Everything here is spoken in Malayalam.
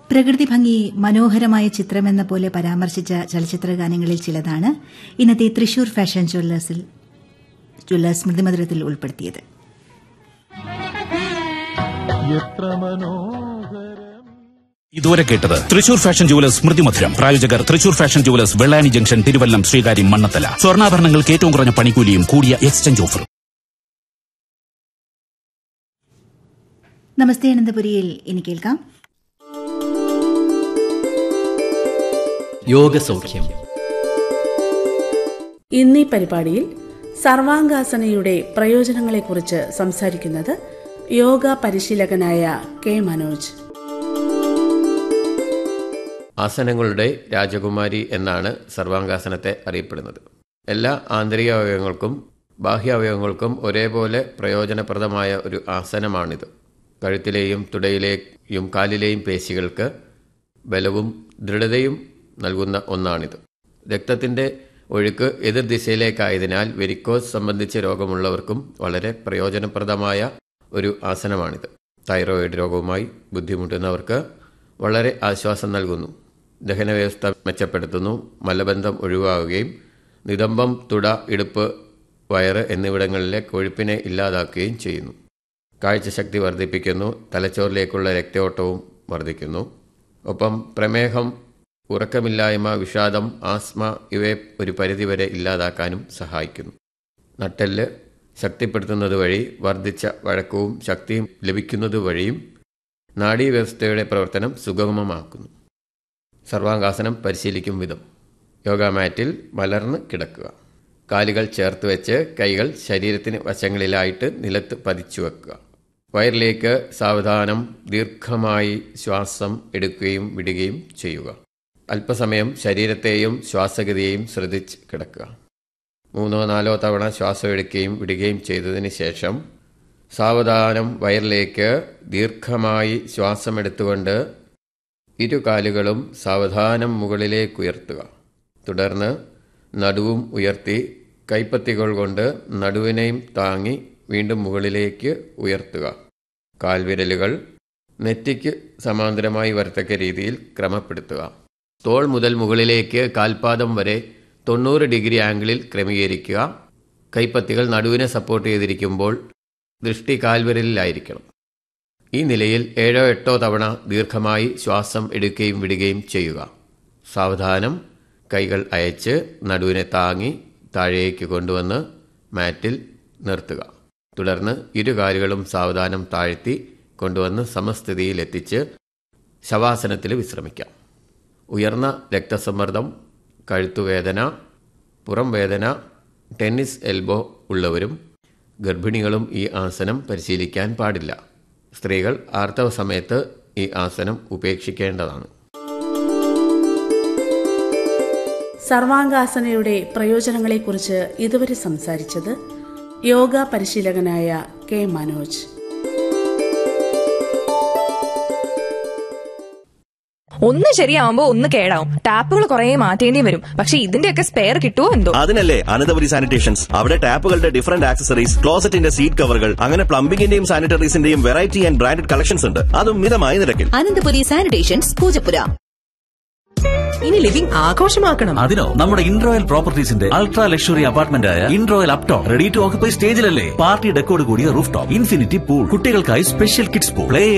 പ്രകൃതി ഭംഗി മനോഹരമായ ചിത്രമെന്ന പോലെ പരാമർശിച്ച ചലച്ചിത്ര ഗാനങ്ങളിൽ ചിലതാണ് ഇന്നത്തെ തൃശൂർ ഫാഷൻ ജ്വല്ലേഴ്സിൽ ജ്വല്ലേഴ്സ് സ്മൃതിമധുരത്തിൽ ഉൾപ്പെടുത്തിയത് എത്ര മനോഹരം ഇതുവരെ കേട്ടത് തൃശൂർ ഫാഷൻ ജുവലേഴ്സ് സ്മൃതി മധുരം പ്രായോജകർ Thrissur fashion jewellers Vellani junction Thiruvallam Sreekaryam Mannanthala സ്വർണ്ണാഭരണങ്ങൾക്ക് ഏറ്റവും കുറഞ്ഞ പണിക്കൂലിയും കൂടിയ എക്സ്ചേഞ്ച് ഓഫറും നമസ്തേ അനന്തപുരിയിൽ ഇനി കേൾക്കാം യോഗസൗഖ്യം ഇന്നീ പരിപാടിയിൽ സർവാംഗാസനയുടെ പ്രയോജനങ്ങളെക്കുറിച്ച് സംസാരിക്കുന്നത് യോഗ പരിശീലകനായ കെ മനോജ് ആസനങ്ങളുടെ രാജകുമാരി എന്നാണ് സർവാംഗാസനത്തെ അറിയപ്പെടുന്നത് എല്ലാ ആന്തരിക അവയവങ്ങൾക്കും ബാഹ്യാവയവങ്ങൾക്കും ഒരേപോലെ പ്രയോജനപ്രദമായ ഒരു ആസനമാണിത് കഴുത്തിലെയും തുടയിലെയും കാലിലെയും പേശികൾക്ക് ബലവും ദൃഢതയും നൽകുന്ന ഒന്നാണിത് രക്തത്തിൻ്റെ ഒഴുക്ക് എതിർ ദിശയിലേക്കായതിനാൽ വെരിക്കോസ് സംബന്ധിച്ച രോഗമുള്ളവർക്കും വളരെ പ്രയോജനപ്രദമായ ഒരു ആസനമാണിത് തൈറോയിഡ് രോഗവുമായി ബുദ്ധിമുട്ടുന്നവർക്ക് വളരെ ആശ്വാസം നൽകുന്നു ദഹനവ്യവസ്ഥ മെച്ചപ്പെടുത്തുന്നു മലബന്ധം ഒഴിവാകുകയും നിതംബം തുട ഇടുപ്പ് വയറ് എന്നിവിടങ്ങളിലെ കൊഴുപ്പിനെ ഇല്ലാതാക്കുകയും ചെയ്യുന്നു കാഴ്ചശക്തി വർദ്ധിപ്പിക്കുന്നു തലച്ചോറിലേക്കുള്ള രക്തയോട്ടവും വർദ്ധിക്കുന്നു ഒപ്പം പ്രമേഹം ഉറക്കമില്ലായ്മ വിഷാദം ആസ്മ ഇവയെ ഒരു പരിധിവരെ ഇല്ലാതാക്കാനും സഹായിക്കുന്നു നട്ടെല്ല് ശക്തിപ്പെടുത്തുന്നത് വഴി വർദ്ധിച്ച വഴക്കവും ശക്തിയും ലഭിക്കുന്നത് വഴിയും നാഡീവ്യവസ്ഥയുടെ പ്രവർത്തനം സുഗമമാക്കുന്നു സർവാംഗാസനം പരിശീലിക്കും വിധം യോഗ മാറ്റിൽ മലർന്ന് കിടക്കുക കാലുകൾ ചേർത്ത് വെച്ച് കൈകൾ ശരീരത്തിന് വശങ്ങളിലായിട്ട് നിലത്ത് പതിച്ചു വെക്കുക വയറിലേക്ക് സാവധാനം ദീർഘമായി ശ്വാസം എടുക്കുകയും വിടുകയും ചെയ്യുക അല്പസമയം ശരീരത്തെയും ശ്വാസഗതിയെയും ശ്രദ്ധിച്ച് കിടക്കുക മൂന്നോ നാലോ തവണ ശ്വാസം എടുക്കുകയും വിടുകയും ചെയ്തതിന് ശേഷം സാവധാനം വയറിലേക്ക് ദീർഘമായി ശ്വാസമെടുത്തുകൊണ്ട് ഇരു കാലുകളും സാവധാനം മുകളിലേക്ക് ഉയർത്തുക തുടർന്ന് നടുവും ഉയർത്തി കൈപ്പത്തികൾ കൊണ്ട് നടുവിനെയും താങ്ങി വീണ്ടും മുകളിലേക്ക് ഉയർത്തുക കാൽവിരലുകൾ നെറ്റിക്ക് സമാന്തരമായി വരത്തക്ക രീതിയിൽ ക്രമപ്പെടുത്തുക തോൾ മുതൽ മുകളിലേക്ക് കാൽപാദം വരെ തൊണ്ണൂറ് ഡിഗ്രി ആംഗിളിൽ ക്രമീകരിക്കുക കൈപ്പത്തികൾ നടുവിനെ സപ്പോർട്ട് ചെയ്തിരിക്കുമ്പോൾ ദൃഷ്ടി കാൽവിരലിലായിരിക്കണം ഈ നിലയിൽ ഏഴോ എട്ടോ തവണ ദീർഘമായി ശ്വാസം എടുക്കുകയും വിടുകയും ചെയ്യുക സാവധാനം കൈകൾ അയച്ച് നടുവിനെ താങ്ങി താഴേക്ക് കൊണ്ടുവന്ന് മാറ്റിൽ നിർത്തുക തുടർന്ന് ഇരു കാലുകളും സാവധാനം താഴ്ത്തി കൊണ്ടുവന്ന് സമസ്ഥിതിയിൽ എത്തിച്ച് ശവാസനത്തിൽ വിശ്രമിക്കാം ഉയർന്ന രക്തസമ്മർദ്ദം കഴുത്തുവേദന പുറം വേദന ടെന്നീസ് എൽബോ ഉള്ളവരും ഗർഭിണികളും ഈ ആസനം പരിശീലിക്കാൻ പാടില്ല സ്ത്രീകൾ ആർത്തവ സമയത്ത് ഈ ആസനം ഉപേക്ഷിക്കേണ്ടതാണ് സർവാംഗാസനയുടെ പ്രയോജനങ്ങളെക്കുറിച്ച് ഇതുവരെ സംസാരിച്ചത് യോഗ പരിശീലകനായ കെ മനോജ് ഒന്ന് ശരിയാവുമ്പോ ഒന്ന് കേടാവും ടാപ്പുകൾ കുറെ മാറ്റേണ്ടി വരും പക്ഷെ ഇതിന്റെയൊക്കെ സ്പെയർ കിട്ടുമോ എന്തോ അതിനല്ലേ അനന്തപുരി സാനിറ്റേഷൻസ് അവിടെ ടാപ്പുകളുടെ ഡിഫറന്റ് ആക്സസറീസ് ക്ലോസറ്റിന്റെ സീറ്റ് കവറുകൾ അങ്ങനെ പ്ലംബിംഗിന്റെയും സാനിറ്ററീസിന്റെയും വെറൈറ്റി ആൻഡ് ബ്രാൻഡഡ് കളക്ഷൻസ് ഉണ്ട് അതും മിതമായ നിരക്കിൽ അനന്തപുരി സാനിറ്റേഷൻസ് പൂജപ്പുര ഇനി ലിവിംഗ് ആഘോഷമാക്കണം അതിനോ നമ്മുടെ ഇൻട്രോയൽ പ്രോപ്പർട്ടീസിന്റെ അൾട്രാ ലക്ഷറി അപ്പാർട്ട്മെന്റ് ആയ ഇൻട്രോയൽ അപ്ടോൺ റെഡി ടു ഓക്കുപൈ സ്റ്റേജിലല്ലേ പാർട്ടി ഡെക്കോട് കൂടിയ റൂഫ് ടോപ്പ് ഇൻഫിനിറ്റി പൂൾ കുട്ടികൾക്കായി സ്പെഷ്യൽ കിഡ്സ് പൂൾ പ്ലേ